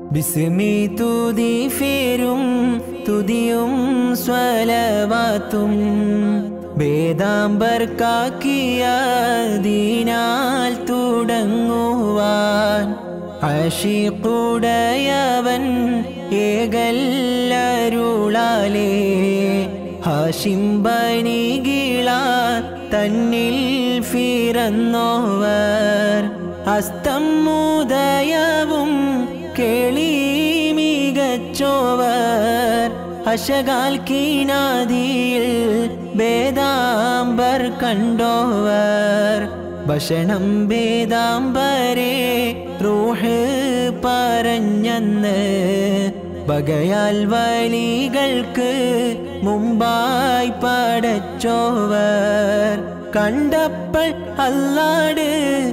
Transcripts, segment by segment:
ബിസ്മി തുതി ഫേരും തുതിയും സ്വലവാത്തും വേദാംബർ കാക്കിയ ദീനാൽ തുടങ്ങുവാൻ അഷിക്കുടയവൻ ഏകല്ലരുളാലേ ഹാഷിംബനികിള തന്നിൽ ഫിറന്നോവർ അസ്തം ഉദയവും കേളി മികച്ചോവർ അശകാൽ കീനാദിയിൽ വേദാംബർ കണ്ടോവർ ഭക്ഷണം വേദാംബരെ റൂഹ് പറഞ്ഞെന്ന് ബകയാൽ വലികൾക്ക് മുമ്പായി പടച്ചോവർ കണ്ടപ്പോൾ അല്ലാട്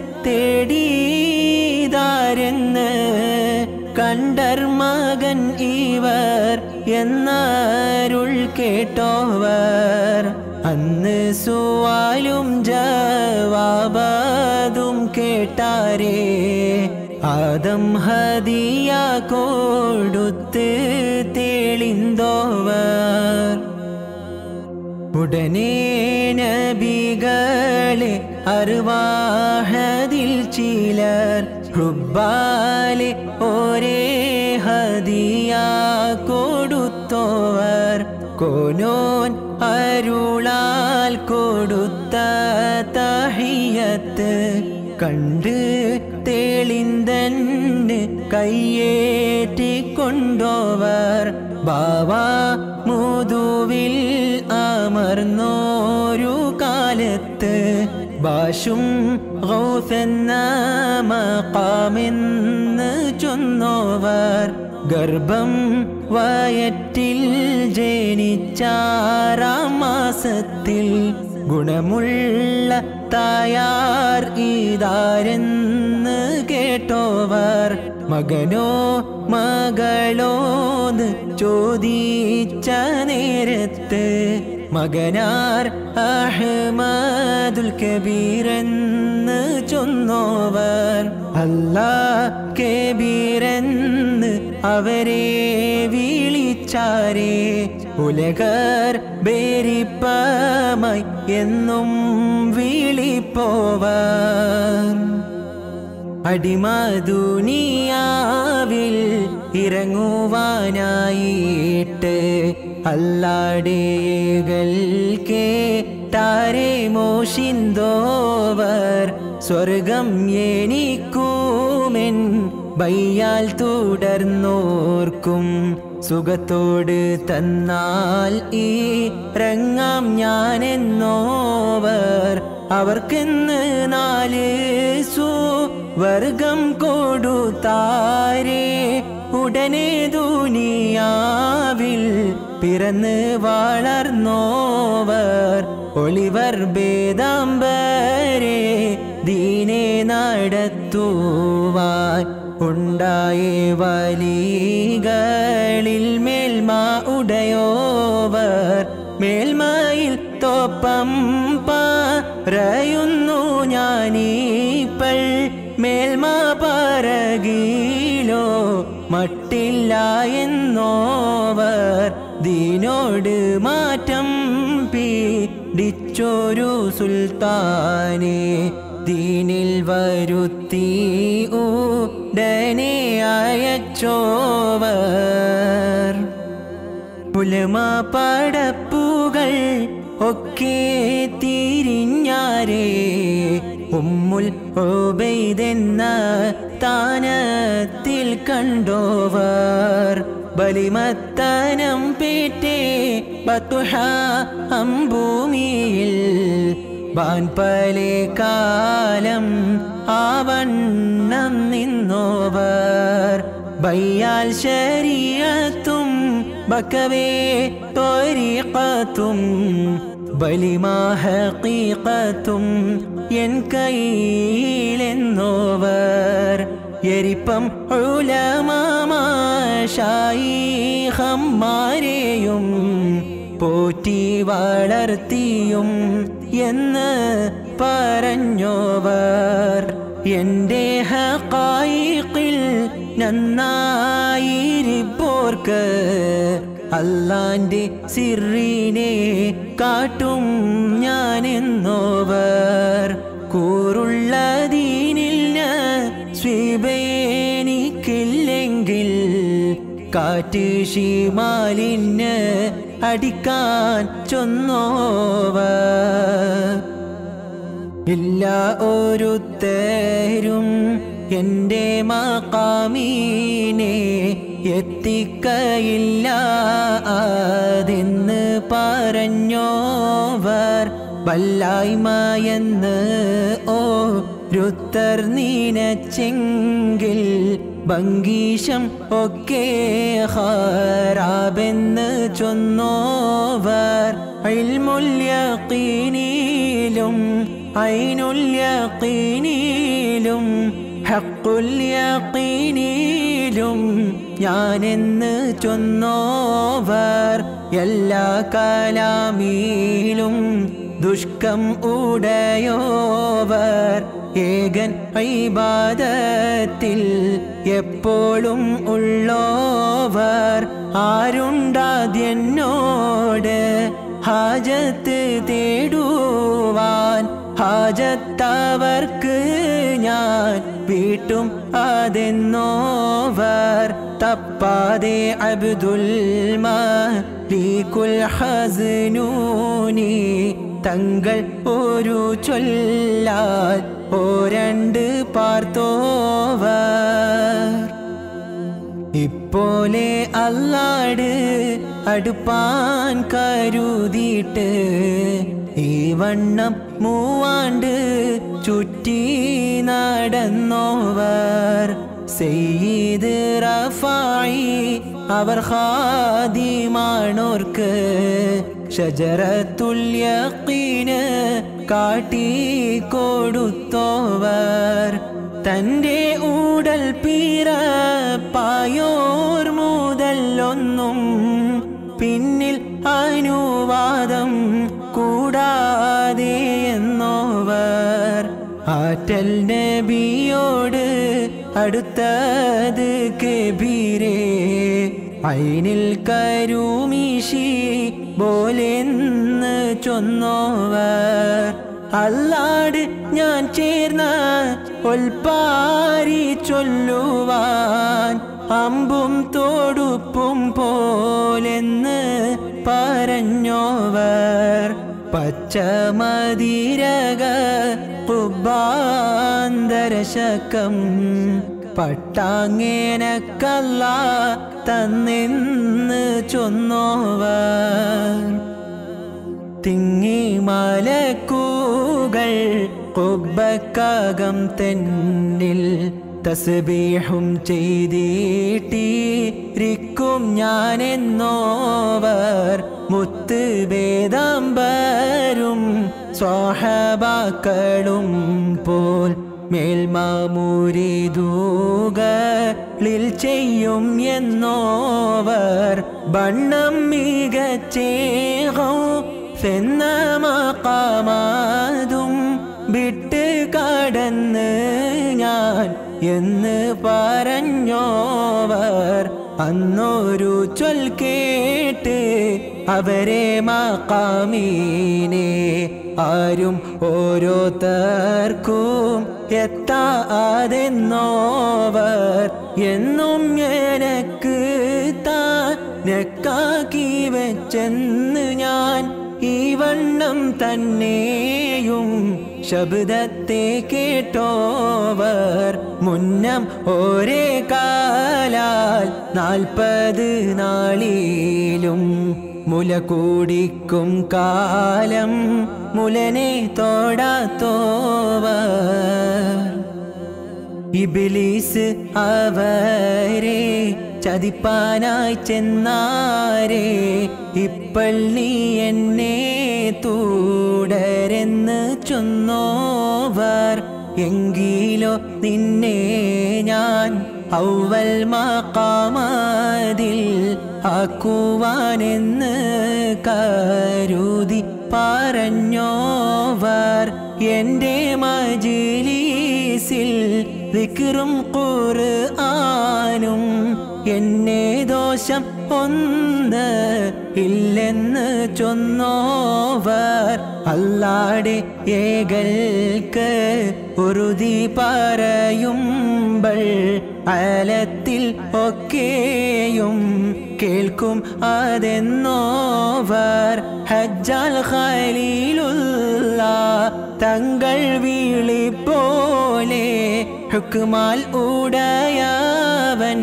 തേടിതാരെന്ന് കണ്ടർ മകൻ ഇവർ എന്നരുൾ കേട്ടോവർ അന്ന് സുവാലും ജവാബതും കേട്ടാരേ ആദം ഹദിയ കൊടുത്ത് തെളിന്തോവർ ഉടനെ നബികളെ അറുവാഹതിൽ ചിലർ ഹുബാലെ ഒരേ ഹദിയ കൊടുത്തോവർ കോനോൻ അരുളാൽ കൊടുത്ത തഹിയത്ത് കണ്ട് തെളിന്തന് കയ്യേറ്റിക്കൊണ്ടോവർ ബാവ മുതുവിൽ അമർന്നോരു കാലത്ത് ബാഷും ഗൗസെന്ന മക്കാമെന്ന് ചൊന്നോവർ ഗർഭം വയറ്റിൽ ജനിച്ചാറാം മാസത്തിൽ ഗുണമുള്ള തായാർ ഇതാരെന്ന് കേട്ടോവർ മകനോ മകളോന്ന് ചോദിച്ച നേരത്ത് മകനാർ അഹ്മദുൽ കബീറെന്ന് ചൊന്നോവർ അല്ലാ കബീറെന്ന് അവരെ വിളിച്ചാരേ ഉലകർ ബേരിപ്പമായി എന്നും വിളിപ്പോവർ അടിമദുനിയാവിൽ ഇറങ്ങുവാനായിട്ട് അല്ലാടേകൾ കേട്ടാരെ മോഷിന്തോവർ സ്വർഗം എനിക്കുമെൻ ബയ്യാൽ തുടർന്നോർക്കും സുഖത്തോട് തന്നാൽ ഈ രംഗം ഞാനെന്നോവർ അവർക്കെന്ന് നാല് സു വർഗം കൊടുത്താരേ ഉടനെ ദുനിയാവിൽ പിറന്ന് വളർന്നോവർ ഒളിവർ ഭേദാംബരെ ദീനെ നടത്തുവാൻ ഉണ്ടായേ വലികളിൽ മേൽമ ഉടയോവർ മേൽമയിൽ തോപ്പം പറയുന്നു ഞാനീപ്പൾ മേൽമ പറകിലോ മട്ടില്ല എന്നോവർ ദീനോട് മാറ്റം പീഡിച്ചൊരു സുൽത്താനെ ദീനിൽ വരുത്തി ഉടനെ അയച്ചോവർ പുലമ പടപ്പുകൾ ഒക്കെ തിരിഞ്ഞാരേ ഉമ്മുൽ ഓബെയ്തെന്ന താനത്തിൽ കണ്ടോവർ ബലിമത്തനം പേറ്റേ ബത്തുഹ അമ്പൂമിയിൽ വാൻപലെ കാലം ആവണ്ണം നിന്നോവർ ബയ്യാൽ ശരീഅത്തും ബക്കവേ ത്വരീഖത്തും ബലിമാഹീഖത്തും എൻ കയ്യിലെന്നോവർ എരിപ്പം ഉലമാശായിഹമ്മാരെയും പോറ്റി വളർത്തിയും എന്ന് പറഞ്ഞോവർ എൻ്റെ ഹക്കായിക്കിൽ നന്നായിരിപ്പോർക്ക് അല്ലാന്റെ സിറിനെ കാട്ടും ഞാനെന്നോവർ കൂറുള്ള ദീനിൽ സ്വീപേനിക്കില്ലെങ്കിൽ കാറ്റ് ഷീമാലിന് അടിക്കാൻ ചൊന്നോവർ ഇല്ല ഒരുത്തരും എൻ്റെ മക്കാമീനെ എത്തിക്കയില്ല അതെന്ന് പറഞ്ഞോവർ വല്ലായ്മയെന്ന് ഓ രുത്തർ നീനച്ചെങ്കിൽ ഭംഗീഷം ഒക്കെ ഹാരാബെന്ന് ചൊന്നോവർ ഇൽമുല്യീനിലും ഐനുല്യീനിലും ഹക്കുല്യീനിലും ഞാനെന്ന് ചൊന്നോവർ എല്ലാ കലാമീലും ദുഷ്കം ഉടയോവർ ഏകൻ ഐബാദത്തിൽ എപ്പോഴും ഉള്ളോവർ ആരുണ്ടാദ്യന്നോട് ഹാജത്ത് തേടുവാൻ ഹാജത്തവർക്ക് ഞാൻ വീട്ടും അതെന്നോവർ തപ്പാതെ അബ്ദുൽ മാലിക്കുൽ ഹസ്നൂനി തങ്ങൾ ഒരു ചൊല്ലാൽ ഓരണ്ട് പാർത്തോവർ ഇപ്പോലെ അല്ലാട് അടുപ്പാൻ കരുതിയിട്ട് ഈ വണ്ണം മൂവാണ്ട് ചുറ്റി നടന്നോവർ സെയ്ത് റഫായി അവർ ഹാദിമാണോർക്ക് ഷജറത്തുല്യീന് കാട്ടി കൊടുത്തോവർ തൻ്റെ ഊടൽ പീറപ്പായോർ മുതലൊന്നും പിന്നിൽ അനുവാദം കൂടാതെ എന്നോവർ ആറ്റൽ നബിയോട് അടുത്തത് കബീരേ അയിനിൽ കരുമീശി പോലെന്ന് ചൊന്നോവർ അല്ലാട് ഞാൻ ചേർന്ന ഒൽപ്പാരി ചൊല്ലുവാൻ അമ്പും തോടുപ്പും പോലെന്ന് പറഞ്ഞോവർ പച്ചമതിരക കുബാന്തരശകം പട്ടാങ്ങേനക്കല്ല തന്നിന്ന് ചൊന്നോവർ തിങ്ങി മലക്കൂകൾ കൊബ്ബക്കകം തെന്നിൽ തസ്ബീഹും ചെയ്തീട്ടിരിക്കും ഞാനെന്നോവർ മുത്ത് വേദാംബരും സ്വാഹബാക്കളും പോൽ മേൽമാമൂരിതൂകളിൽ ചെയ്യും എന്നോവർ ബണ്ണം മികച്ചേഹോ സെന്ന മക്കാമാതും വിട്ട് കടന്ന് ഞാൻ എന്ന് പറഞ്ഞോവർ അന്നൊരു ചൊൽ കേട്ട് അവരെ മക്കാമീനെ ആരും ഓരോരുത്തർക്കും എത്താതെന്നോവർ എന്നും എനക്ക് താനക്കാക്കി വെച്ചെന്ന് ഞാൻ ഈ വണ്ണം തന്നെയും ശബ്ദത്തെ കേട്ടോവർ മുന്നം ഒരേ കാലാൽ നാൽപ്പത് നാളിലും മുല കൂടിക്കും കാലം മുലനെ തോടാത്തോവർ ഇബിലീസ് അവരെ ചതിപ്പാനായി ചെന്നാരേ ഇപ്പള്ളി എന്നെ തൂടരെന്ന് ചൊന്നോവർ എങ്കിലോ നിന്നെ ഞാൻ ഔവൽ മക്കാമതിൽ ആക്കുവാനെന്ന് കരുതി പറഞ്ഞോവർ എൻ്റെ മജിലീസിൽ വിക്രും ഖുർആനും എന്നെ ദോഷം ഒന്ന് ഇല്ലെന്ന് ചൊന്നോവർ അല്ലാടെ ഏകൽക്ക് ഉറുതി പറയുമ്പോൾ അലത്തിൽ ഒക്കെയും കേൾക്കും അതെന്നോവർ ഹജ്ജാൽ ഖലീലുള്ള തങ്ങൾ വിളി പോലെ ഹുക്കുമാൽ ഉടയവൻ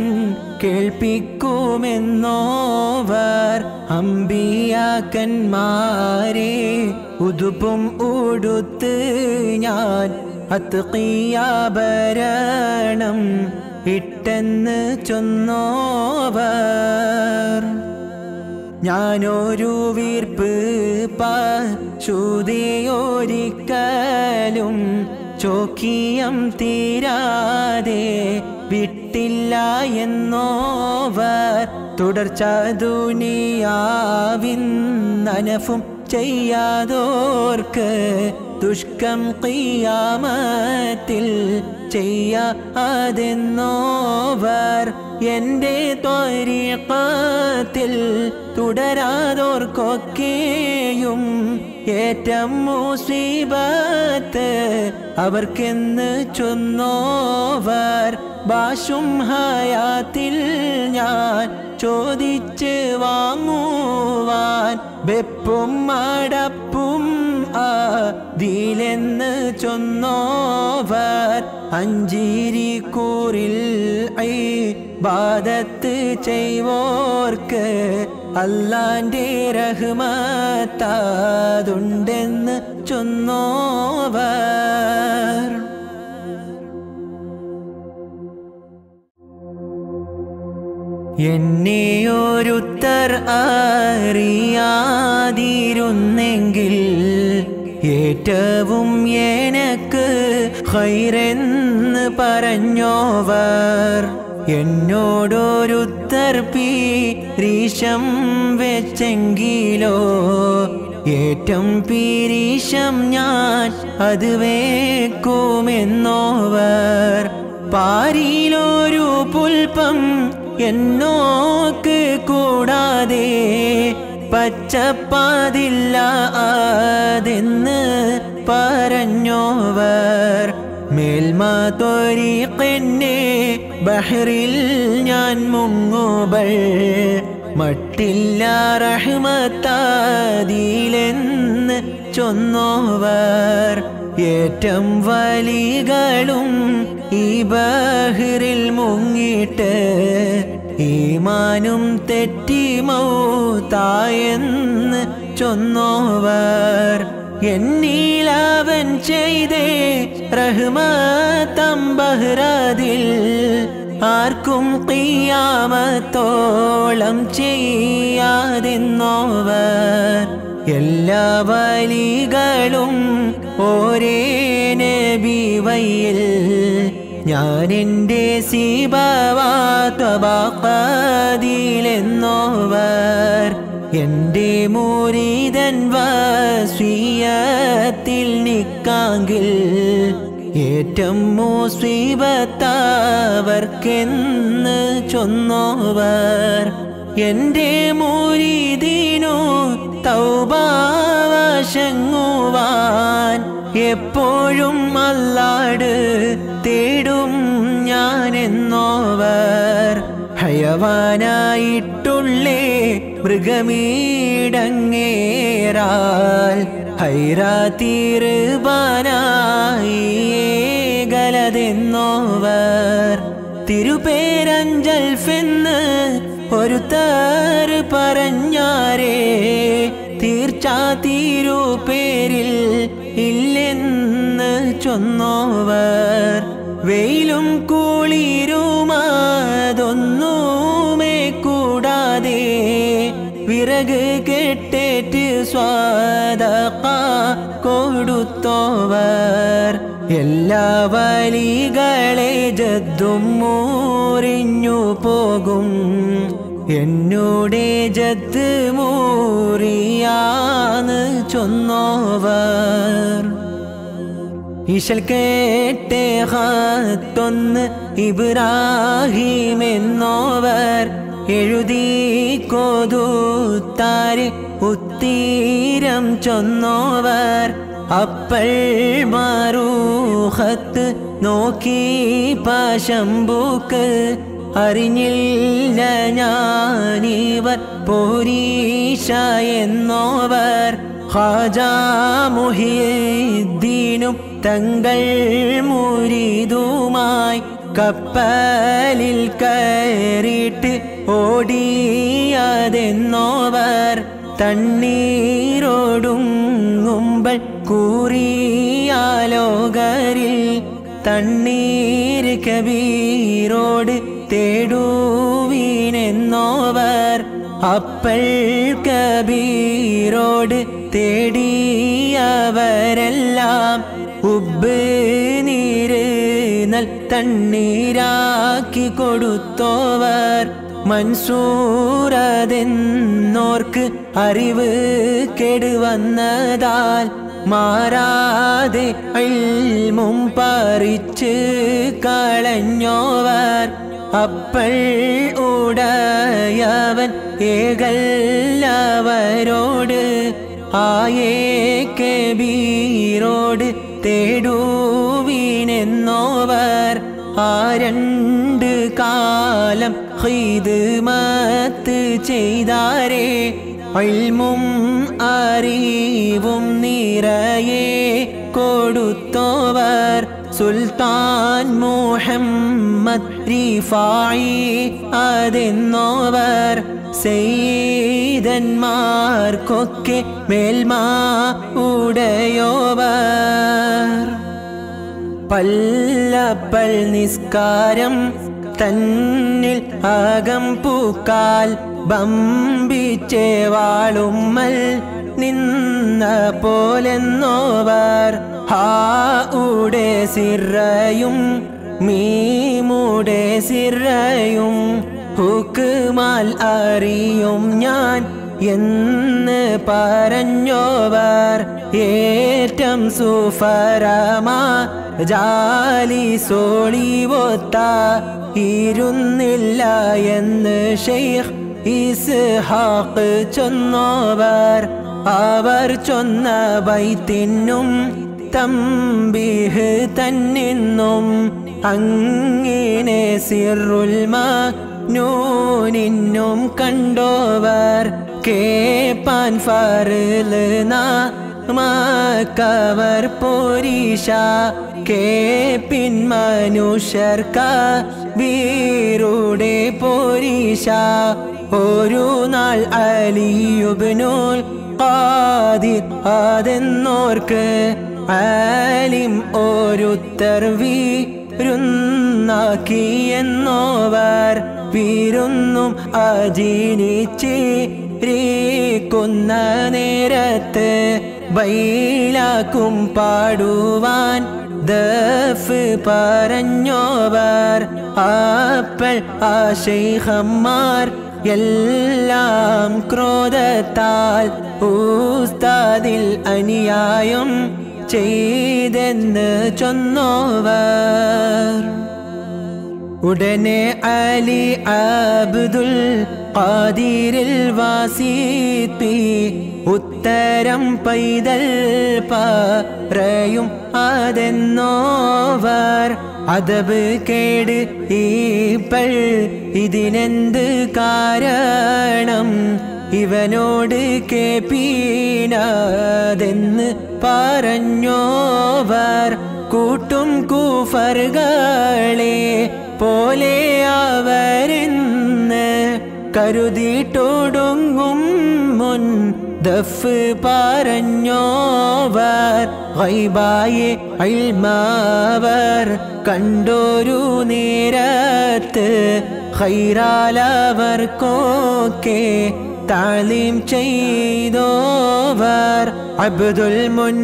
കേൾപ്പിക്കുമെന്നോവർ അമ്പിയാക്കന്മാരെ ഉതുപ്പും ഉടുത്ത് ഞാൻ അത്കീയാഭരണം ഇട്ടെന്ന് ചൊന്നോവർ ഞാനൊരു വീർപ്പ് പശുതിയൊരിക്കലും ചോക്കിയം തീരാതെ വിട്ടില്ല എന്നോവർ തുടർച്ച ദുനിയാവിന്നനഫും ചെയ്യാതോർക്ക് ദുഷ്കം കിയാമത്തിൽ ചെയ്യാതെന്നോവർ എൻ്റെ ത്വരീഖത്തിൽ തുടരാതോർക്കൊക്കെയും ഏറ്റം മുസീബത്ത് അവർക്കെന്ന് ചൊന്നോവർ ബാഷും ഹയാത്തിൽ ഞാൻ ചോദിച്ച് വാങ്ങുവാൻ വെപ്പും മടപ്പും ആദിലെന്ന് ചൊന്നോവർ അഞ്ചിരിക്കൂറിൽ ഐ ബാദത്ത് ചെയ്വോർക്ക് അല്ലാൻ്റെ റഹ്മത്താതുണ്ടെന്ന് ചൊന്നോവർ എന്നെയൊരുത്തർ അറിയാതിരുന്നെങ്കിൽ ഏറ്റവും എനക്ക് ഹൈറെന്ന് പറഞ്ഞോവർ എന്നോടൊരുത്തർ പീരീശം വെച്ചെങ്കിലോ ഏറ്റം പീരീശം ഞാൻ അത് വേക്കുമെന്നോവർ പാരിയിലൊരു പുൽപ്പം എന്നോക്ക് കൂടാതെ പച്ചപ്പാതില്ല അതെന്ന് പറഞ്ഞോവർ മേൽമ തൊരീക്കെന്നെ ബഹറിൽ ഞാൻ മുങ്ങുബൾ മട്ടില്ല റഹ്മത്താതിലെന്ന് ചൊന്നോവർ ഏറ്റം വലികളും ഈ ബഹറിൽ മുങ്ങിട്ട് ഈമാനും തെറ്റി മൗതായെന്ന് ചൊന്നോവർ എന്നീലാവൻ ചെയ്തേ റഹ്മത്തമ്പഹ്റതിൽ ആർക്കും കിയാമത്തോളം ചെയ്യാതെന്നോവർ എല്ലാ വലികളും ഓരേ നബി വയ്യിൽ ഞാൻ എൻ്റെ സീബവാത്വബാക്കതിലെന്നോവർ എൻ്റെ മൂരിതൻ വസ്വീയത്തിൽ നിക്കാങ്കിൽ ഏറ്റം മുസ്വീബത്തവർക്കെന്ന് ചൊന്നോവർ എൻ്റെ മൂരിതിനു തൗബാവശങ്ങുവാൻ എപ്പോഴും അല്ലാട് തേടും ഞാനെന്നോവർ ഹയവാനായിട്ടുള്ളേ മൃഗമീടങ്ങേറാൽ ഹൈറാത്തീർബാനായി ഗലതെന്നോവർ തിരുപേരഞ്ചൽഫെന്ന് ഒരു താറ് പറഞ്ഞാരേ തീർച്ചാ തിരുപേരിൽ ഇല്ലെന്ന് ചൊന്നോവർ വെയിലും കുളിരുമാതൊന്നുമേ കൂടാതെ വിറക് കെട്ടേറ്റ് സ്വാദക്ക കൊടുത്തോവർ എല്ലാ വലികളെ ജദ്ദും മൂറിഞ്ഞു പോകും എന്നോടെ ജത്ത് മൂറിയാന്ന് ചൊന്നോവർ ഇശൽ കേട്ടേ ഹാത്തൊന്ന് ഇബ്രാഹിം എന്നോവർ എഴുതി കോതൂത്താര് ഉത്തീരം ചൊന്നോവർ അപ്പൾ മാറൂഹത്ത് നോക്കി പാശമ്പൂക്ക് അറിഞ്ഞില്ല ഞാനിവർ പോരീഷ എന്നോവർ ഹാജാമുഹിദ്ദീനും തങ്ങൾ മുരിതുമായി കപ്പലിൽ കയറിയിട്ട് ഓടിയതെന്നോവർ തണ്ണീരോടുങ്ങുമ്പൾ കൂറിയാലോകരിൽ തണ്ണീർ കബീരോട് തേടുവീനെന്നോവർ അപ്പൾ കബീരോട് തേടിയവരെല്ലാം ഉബ് നീര് നൽ തണ്ണീരാക്കി കൊടുത്തോവർ മൻസൂറതെന്നോർക്ക് അറിവ് കെടുവന്നതാൽ മാറാതെ അൽമും പറിച്ച് കളഞ്ഞോവർ അപ്പൾ ഉടയവൻ ഏകല്ലവരോട് ആയേ കബീരോട് തേടുവീനെന്നോവർ ആ രണ്ട് കാലം ഹിദ്മത്ത് ചെയ്താരേ അൽമും അറിവും നിറയെ കൊടുത്തോവർ സുൽത്താൻ മുഹമ്മദ് റിഫായി അതെന്നോവർ സെയ്തന്മാർക്കൊക്കെ മേൽമാ ഉടയോവർ പല്ലപ്പൽ നിസ്കാരം തന്നിൽ അകം പൂക്കാൽ ബമ്പിച്ചേ വാളുമ്മൽ നിന്ന പോലെന്നോവർ ഹാ ഉടെ സിറയും മീമുടെ സിറയും ഹുക്കുമാൽ അറിയും ഞാൻ എന്ന് പറഞ്ഞോവർ ഏറ്റം സുഫരമാ ജാലി സോളിവോത്ത ഇരുന്നില്ല എന്ന് ഷെയ്ഖ് ഇസ്ഹാഖ് ചൊന്നോവർ അവർ ചൊന്ന ബൈത്തിനും തമ്പീഹ് തന്നിന്നും അങ്ങനെ സിറുൽമ നൂനിന്നും കണ്ടോവർ കേപ്പാൻ ഫറില് മാക്കവർ പോരീഷ കേപ്പിൻ മനുഷ്യർക്ക വീരുടെ പോരീഷ ഒരു നാൾ അലിയുബിനുൽ ഖാദിർ അതെന്നോർക്ക് ആലിം ഒരുത്തർ വീരുന്നാക്കി എന്നോവർ വീരുന്നും അജീനിച്ചിരിക്കുന്ന നേരത്ത് ബൈലാക്കും പാടുവാൻ ദഫ് പറഞ്ഞോവർ ആപ്പൾ ആ ശൈഖന്മാർ എല്ലാം ക്രോധത്താൽ ഊസ്താദിൽ അനുയായം ചെയ്തെന്ന് ചൊന്നോവർ ഉടനെ അലി അബ്ദുൽ ഖാദിരിൽ വാസിത്തി ഉത്തരം പൈതൽ പറയും അതെന്നോവർ അതബ് കേട് ഈപ്പൾ ഇതിനെന്ത് കാരണം ഇവനോട് കേപ്പീനാതെന്ന് പറഞ്ഞോവർ കൂട്ടും കൂഫറുകളെ പോലെ അവരെന്ന് കരുതിയിട്ടൊടുങ്ങും മുൻ ദഫ് പറഞ്ഞോവർ ഗൈബായെ അൽമാവർ കണ്ടൊരു നേരത്ത് ഖൈറാലവർക്കൊക്കെ താളീം ചെയ്തോവർ അബ്ദുൽ മുൻ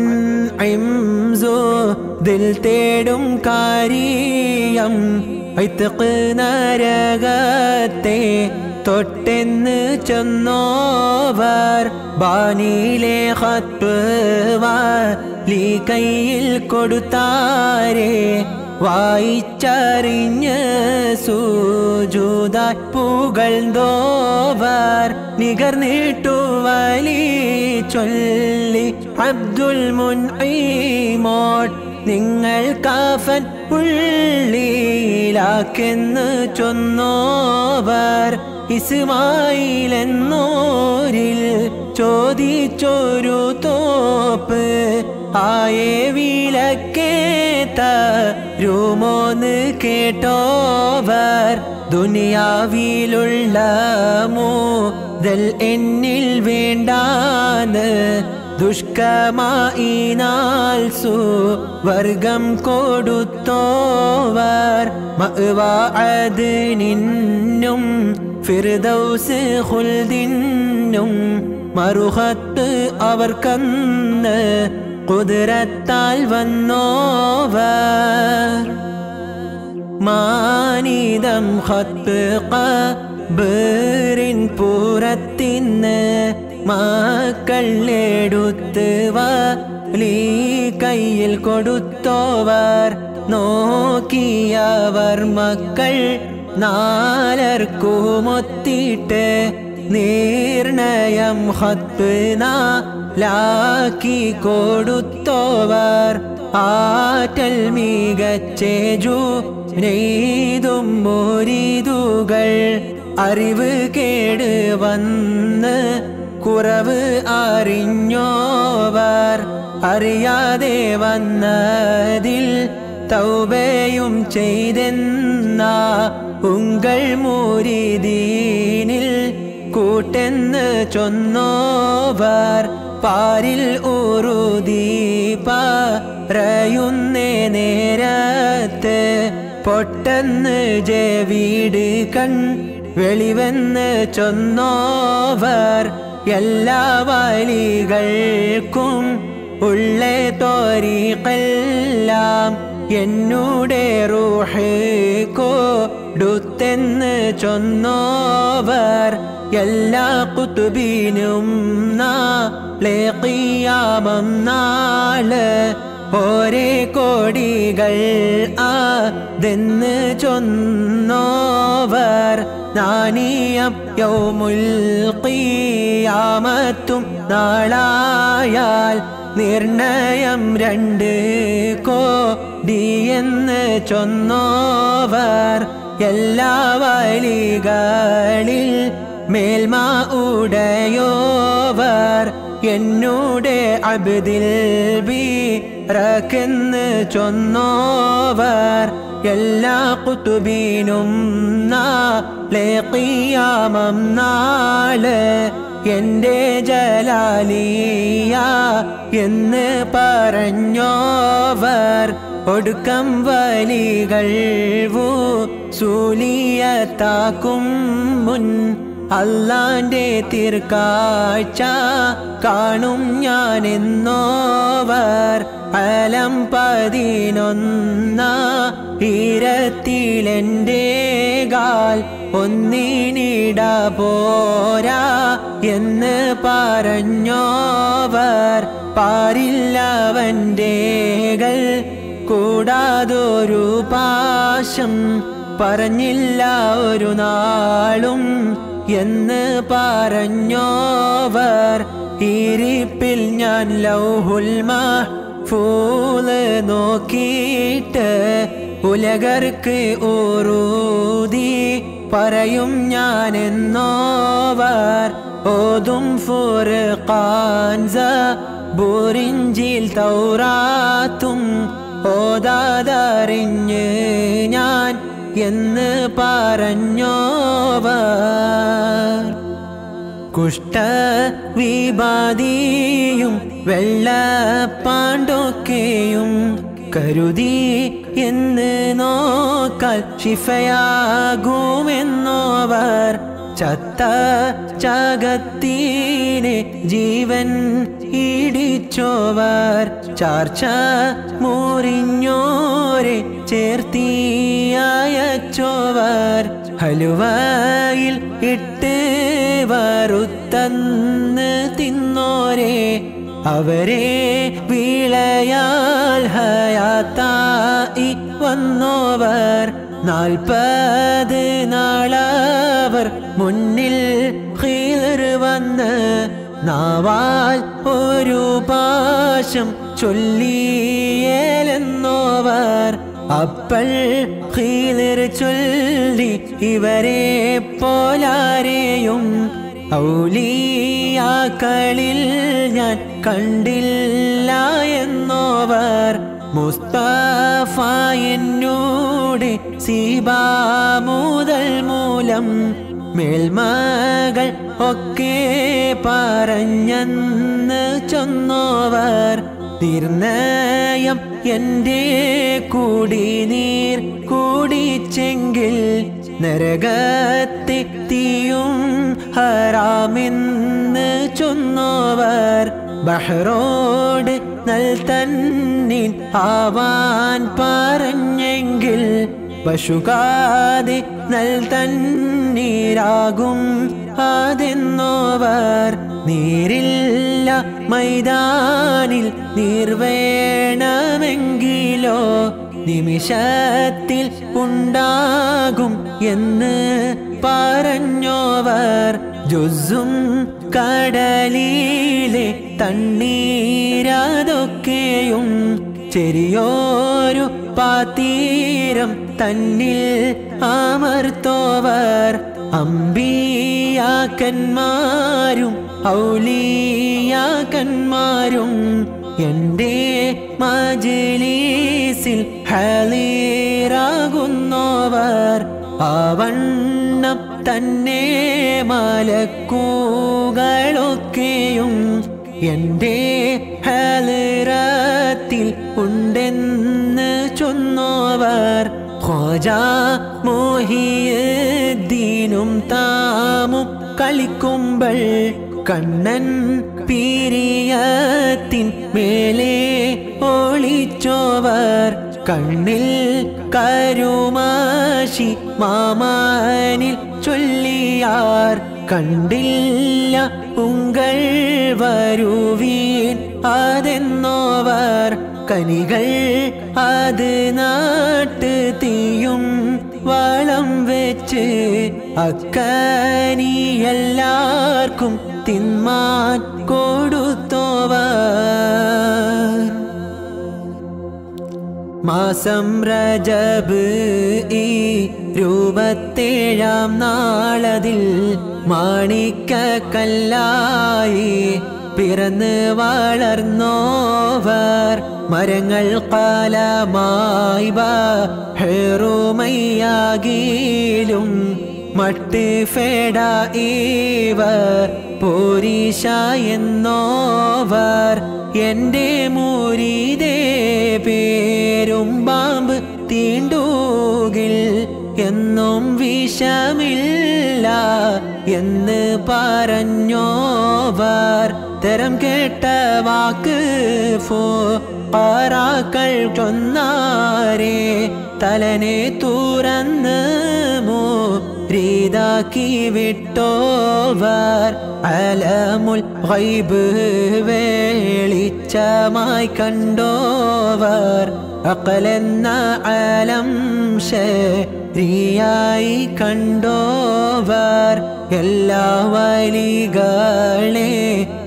ദിൽ തേടും കാരിയം ഐത്തഖ് നരകത്തെ തൊട്ടെന്ന് ചെന്നോവർ ബാനിയിലെ ഹത്വ ലീ കയ്യിൽ കൊടുത്താരേ വായിച്ചറിഞ്ഞ് സൂജൂതാ പുകഴ്ന്തോവർ നികർന്നിട്ടു വലി ചൊല്ലി അബ്ദുൽ മുൻമോട്ട് നിങ്ങൾ കാഫൻ ഉള്ളിലാക്കെന്ന് ചൊന്നോവർ ഇസ്മായിൽ എന്നോരിൽ ചോദിച്ചൊരു തോപ്പ് ആയേ വിലക്കേത്ത രൂമോന്ന് കേട്ടോവർ ദുനിയാവിലുള്ള മൂതൽ എന്നിൽ വേണ്ടാന്ന് ദുഷ്കമായി നാൾ സു വർഗം കൊടുത്തോവർ മഅ്വാഅദ് നിന്നും ഫിർദൗസ് ഖുൽദിന്നും മറുഹത്ത് അവർക്കന്ന് കുതിരത്താൽ വന്നോവർ മാനിതം ഹത്ത് ഖബറിൻ പൂരത്തിന്ന് മക്കൾ എടുത്ത് വലി കയ്യിൽ കൊടുത്തോവർ നോക്കിയവർ മക്കൾ നാലർക്കുമൊത്തിട്ട് നിർണയം ഹത്ത് ലാക്കി കൊടുത്തോവർ ആറ്റൽ മികച്ചേജു നെയ്തും മോരിതുകൾ അറിവ് കേട് വന്ന് കുറവ് അറിഞ്ഞോവർ അറിയാതെ വന്നതിൽ തൗബയും ചെയ്തെന്ന ഉങ്കൾ മൂരിദീനിൽ കൂട്ടെന്ന് ചൊന്നോവർ പാരിൽ ഊറുദീപ റയുന്നേ നേരത്ത് പൊട്ടെന്ന് ജവീട് കൺ വെളിവെന്ന് ചൊന്നോവർ എല്ലാ വലികൾക്കും ഉള്ളേ തോരീക്കെല്ലാം എന്നൂടെ റൂഹ് കൊടുത്തെന്ന് ചൊന്നോവർ എല്ലാ കുത്തുബീനും നാളെ ഖിയാമം നാള് ഒരേ കോടികൾ ആതെന്ന് ചൊന്നോവർ നാനീയം യൗമുൽ ഖിയാമത്തും നാളായാൽ നിർണയം രണ്ട് കോടിയെന്ന് ചൊന്നോവർ എല്ലാ വലികളിൽ മേൽമ ഉടയോവർ എന്നൂടെ അബ്ദിൽ ബീറക്കെന്ന് ചൊന്നോവർ എല്ലാ കുത്തുബീനും നാളെ ഖിയാമം നാള് എന്റെ ജലാലിയ എന്ന് പറഞ്ഞോവർ ഒടുക്കം വലികൾ സൂലിയത്താക്കും മുൻ അല്ലാന്റെ തീർക്കാഴ്ച കാണും ഞാൻ എന്നോവർ അലം പതിനൊന്ന ഈരത്തിലെൻ്റെ കാൽ ഒന്നിനിട പോരാ എന്ന് പറഞ്ഞോവർ പാരില്ലവൻ്റെകൾ കൂടാതൊരു പാശം പറഞ്ഞില്ല ഒരു നാളും എന്ന് പറഞ്ഞോവർ ഇരിപ്പിൽ ഞാൻ ലൗഹുൽമ ഫൂല് നോക്കിയിട്ട് ഉലകർക്ക് ഊറൂതി പറയും ഞാൻ എന്നോവർ ഓതും ഫുർഖാൻസ ബുറിഞ്ചിൽ തൗറാത്തും ഓതാതറിഞ്ഞ് ഞാൻ എന്ന് പറഞ്ഞോവർ കുഷ്ട വിബാദിയും വെള്ളപ്പാണ്ടൊക്കെയും കരുതി എന്ന് നോക്കാൽ ശിഫയാകുമെന്നോവർ ചത്ത ചകത്തീനെ ജീവൻ ഇടിച്ചോവർ ചാർച്ച മുറിഞ്ഞോരെ ചേർത്തിയച്ചോവർ ഹലുവയിൽ ഇട്ട് വറുത്തന്ന് തിന്നോരെ അവരെ വിളയാൽ ഹയാത്തായി വന്നോവർ നാൽപ്പത് നാളവർ മുന്നിൽ ഖീർ വന്ന് നാവാൽ ഒരു പാശം ചൊല്ലിയേലെന്നോവർ അപ്പൾ ഖീർ ചൊല്ലി ഇവരെ പോലാരെയും ഔലിയാക്കളിൽ ഞാൻ കണ്ടില്ല എന്നോവർ മുസ്തഫ എന്നോട് സീബാ മുതൽ മൂലം മേൽമകൾ ഒക്കെ പറഞ്ഞെന്ന് ചൊന്നോവർ നിർണയം എൻ്റെ കൂടി നീർ കൂടിച്ചെങ്കിൽ നരകത്തെ തീയും ഹറാമെന്ന് ചൊന്നോവർ ബഹ്റോട് നൽ തന്നിൻ ആവാൻ പറഞ്ഞെങ്കിൽ പശുകാതെ നൽ തന്നീരാകും അതെന്നോവർ നീരില്ല മൈതാനിൽ നീർ വേണമെങ്കിലോ നിമിഷത്തിൽ ഉണ്ടാകും എന്ന് പറഞ്ഞോവർ ജുസും കടലിലെ തണ്ണീരതൊക്കെയും ചെറിയോരു പാത്തീരം തന്നിൽ അമർത്തോവർ അമ്പിയാക്കന്മാരും ഔലിയാക്കന്മാരും എൻ്റെ മജിലീസിൽ ഹലീറാകുന്നവർ ആവണ്ണം തന്നെ മലക്കൂകളൊക്കെയും എൻ്റെ ഹലറത്തിൽ ഉണ്ടെന്ന് ചൊന്നവർ ഖോജ മോഹിയദ്ദീനും താമും കളിക്കുമ്പോൾ കണ്ണൻ പീരിയത്തിൻ മേലെ ഒളിച്ചോവർ കണ്ണിൽ കരുമാശി മാമാനിൽ ചൊല്ലിയാർ കണ്ടില്ല ഉങ്കൾ വരുവീൻ അതെന്നോവർ കനികൾ അത് നാട്ട് തീയും വളം വെച്ച് അക്കനി എല്ലാവർക്കും തിന്മാൻ കൊടുത്തോവർ മാസം രജബ് ഈ രൂപത്തേഴാം നാളതിൽ മാണിക്കല്ലായി പിറന്ന് വളർന്നോവർ മരങ്ങൾ കാലമായി ഹെറുമയ്യാകിലും മട്ട് ഫേട ഇവർ പോരീശ എന്നോവർ എൻ്റെ മൂരിതേ പേരും പാമ്പ് തീണ്ടൂകിൽ എന്നും വിഷമില്ല എന്ന് പറഞ്ഞോവർ തരം കേട്ട വാക്ക് ഫോ പാറാക്കൾ ചൊന്നാരേ തലനെ തുറന്ന് മോ രീതാക്കി വിട്ടോവർ അലമുൽ ഗൈബ് വേളിച്ചമായി കണ്ടോവർ അകലെന്ന അലം ശരിയായി കണ്ടോവർ എല്ലാ വലികളെ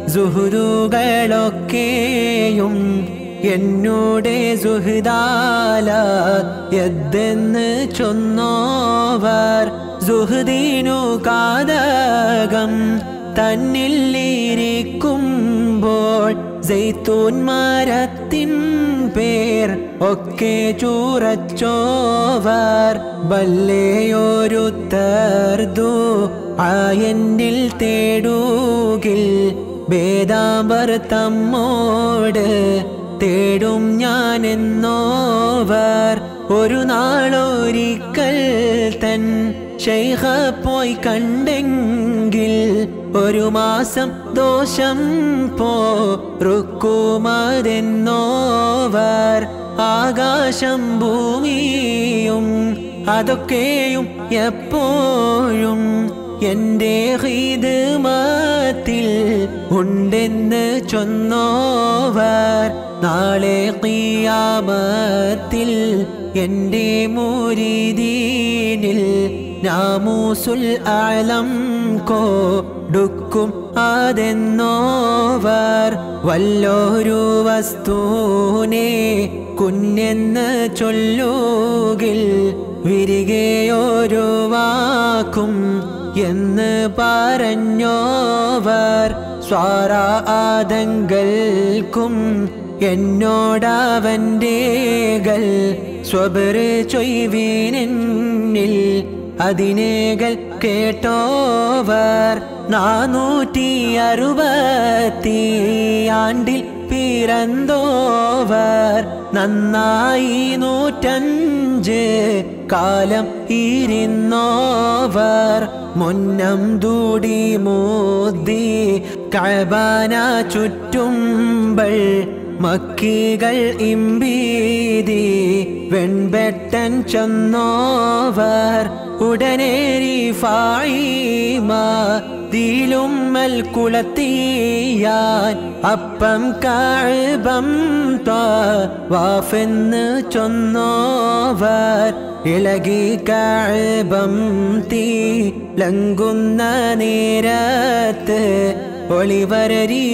സുഹൃതുകളൊക്കെയും എന്നോടെ സുഹൃദാല എദ്തെന്ന് ചൊന്നോവർ സുഹൃദീനു കാതകം തന്നില്ലിരിക്കുമ്പോൾ ജയ്ത്തൂൻ മരത്തിൻ പേർ ഒക്കെ ചൂറച്ചോവർ ബല്ലയൊരു തർദു ആയന്നിൽ തേടൂകിൽ ഭേദാമ്പർ തമ്മോട് തേടും ഞാൻ എന്നോവർ ഒരു നാളൊരിക്കൽ തൻ ശൈഖ പോയി കണ്ടെങ്കിൽ ഒരു മാസം ദോഷം പോറുക്കുമതെന്നോവർ ആകാശം ഭൂമിയും അതൊക്കെയും എപ്പോഴും എൻ്റെ ഹിദ്മത്തിൽ ഉണ്ടെന്ന് ചൊന്നോവർ നാളെ ഖിയാമത്തിൽ എൻ്റെ മുരീദീനിൽ നാമൂസുൽ ആലം കൊടുക്കും അതെന്നോവർ വല്ലോരു വസ്തുനെ കുഞ്ഞെന്ന് ചൊല്ലുകിൽ വിരികെയോരു വാക്കും എന്ന് പറഞ്ഞോവർ സ്വാരാദങ്കൾക്കും എന്നോടവൻ്റെകൾ സ്വബറ് ചൊയ്വീനെന്നിൽ അതിനേകൾ കേട്ടോവർ നാനൂറ്റി അറുപത്തി ആണ്ടിൽ പിറന്തോവർ നന്നായി നൂറ്റഞ്ച് കാലം ഇരുന്നോവർ മുന്നം ദൂടി മോദി കഴബാന ചുറ്റുമ്പൾ മക്കികൾ ഇമ്പീതി വെൺപെട്ടൻ ചെന്നോവർ ഉടനേരി ഫായിമ തീലുമ്മൽ കുളത്തിയാൻ അപ്പം കാഴ്ബം വാഫെന്ന് ചൊന്നോവർ ഇളകി കാഴ്ബം തീ ലങ്കുന്ന നേരത്ത് ഒളിവരരി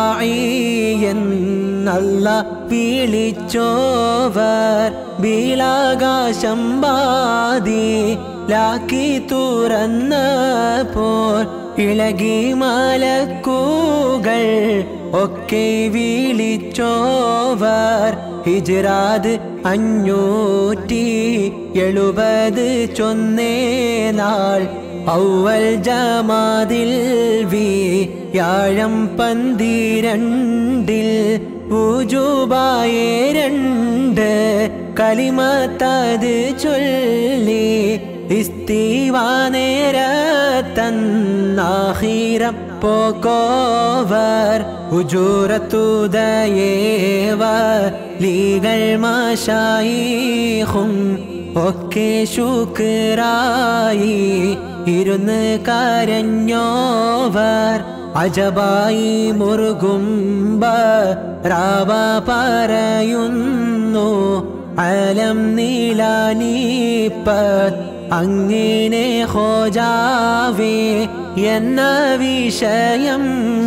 എന്നല്ല വിളിച്ചോവർ ബീളാകാശം ബാതി ലാക്കി തുറന്നപ്പോൾ ഇളകി മലക്കൂകൾ ഒക്കെ വിളിച്ചോവർ ഹിജ്റാത് അഞ്ഞൂറ്റി എഴുപത് ചൊന്നേ നാൾ ഔവൽ ജമാതിൽ വ്യാഴം പന്തിരണ്ടിൽ ഊജുബായ രണ്ട് കലിമത്തത് ചൊല്ലി ഇസ്തീവാ നേരത്തന്നാഹിരം പോക്കോവർ ഉജൂറത്തുദയേവ ലീകൾ മാഷായിഹും ഒക്കെ ശുക്രായി ഇരുന്ന് കരഞ്ഞോവർ അജബായി മുറുകുമ്പ റാവ പറയുന്നു അലം നീലാനീപ്പത് അങ്ങനെ ഹോജാവേ എന്ന വിഷയം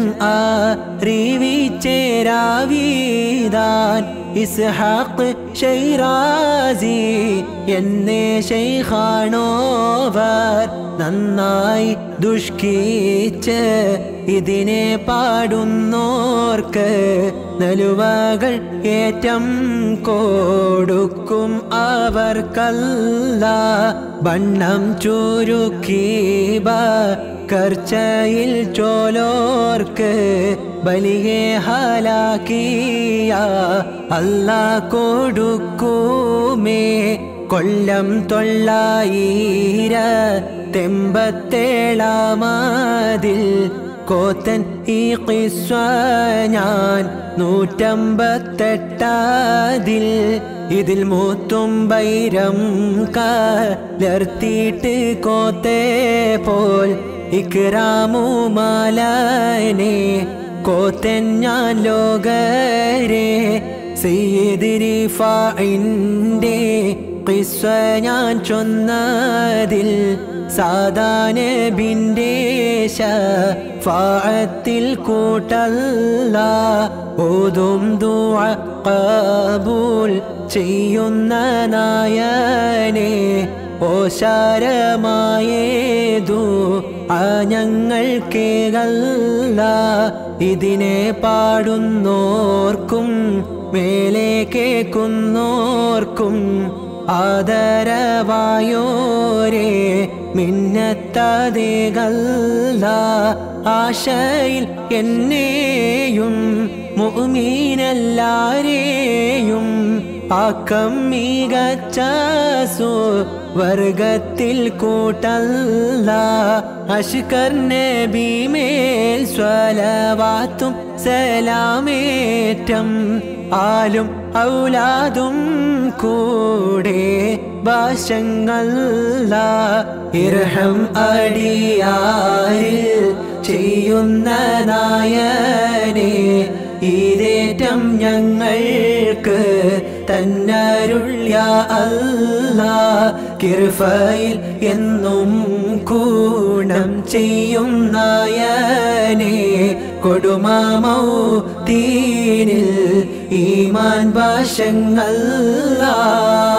അറിവിച്ചേരാവീതാൻ ഇസ്ഹാഖ് ഷൈറാസി എന്നെ ഷെയ്ഖാണോവർ നന്നായി ദുഷ്കിച്ച് ഇതിനെ പാടുന്നോർക്ക് നലുവകൾ ഏറ്റം കൊടുക്കും അവർക്കല്ല ബണ്ണം ചുരുക്കീബ കർച്ചയിൽ ചോലോർക്ക് ബലിയെ ഹലാക്കിയ അല്ല കൊടുക്കുമേ കൊല്ലം തൊള്ളായിര തെമ്പത്തേളാമതിൽ കോത്തൻ ഈ കിസ്വ ഞാൻ നൂറ്റമ്പത്തെട്ടാതിൽ ഇതിൽ മൂത്തും ബൈരം കലർത്തിയിട്ട് കോത്തേ പോൽ ഇക്രാമു മാലനെ കോത്തൻ ഞാൻ ലോകരെ സയ്യിദിരി ഫാഇൻ്റെ കിസ്വ ഞാൻ ചൊന്നതിൽ സാധാന ബിന്റേശ ഫാത്തിൽ കൂട്ടല്ല ഓതും ദുആ കബൂൽ ചെയ്യുന്ന നായനെ ഓശാരമായേതു ആ ഞങ്ങൾ കേകല്ല ഇതിനെ പാടുന്നോർക്കും മേലെ കേക്കുന്നോർക്കും ആദരവായോരേ മിന്നത്തതേകല്ല ആശയിൽ എന്നെയും മുഅ്മിനെല്ലാരെയും ആക്കം മികച്ചു വർഗത്തിൽ കൂട്ടല്ല അഷ്കർ നബിമേൽ സ്വലവാത്തും സലാമേറ്റം ആലും ഔലാദും കൂടെ ഭാഷങ്ങല്ല ഇർഹം അടിയാരിൽ ചെയ്യുന്ന നായനെ ഇതേറ്റം ഞങ്ങൾക്ക് തന്നരുള്യ അല്ല കിർഫയിൽ എന്നും കൂണം ചെയ്യും നായനെ കൊടുമാമൗ തീനിൽ ഈമാൻ ഭാഷങ്ങല്ല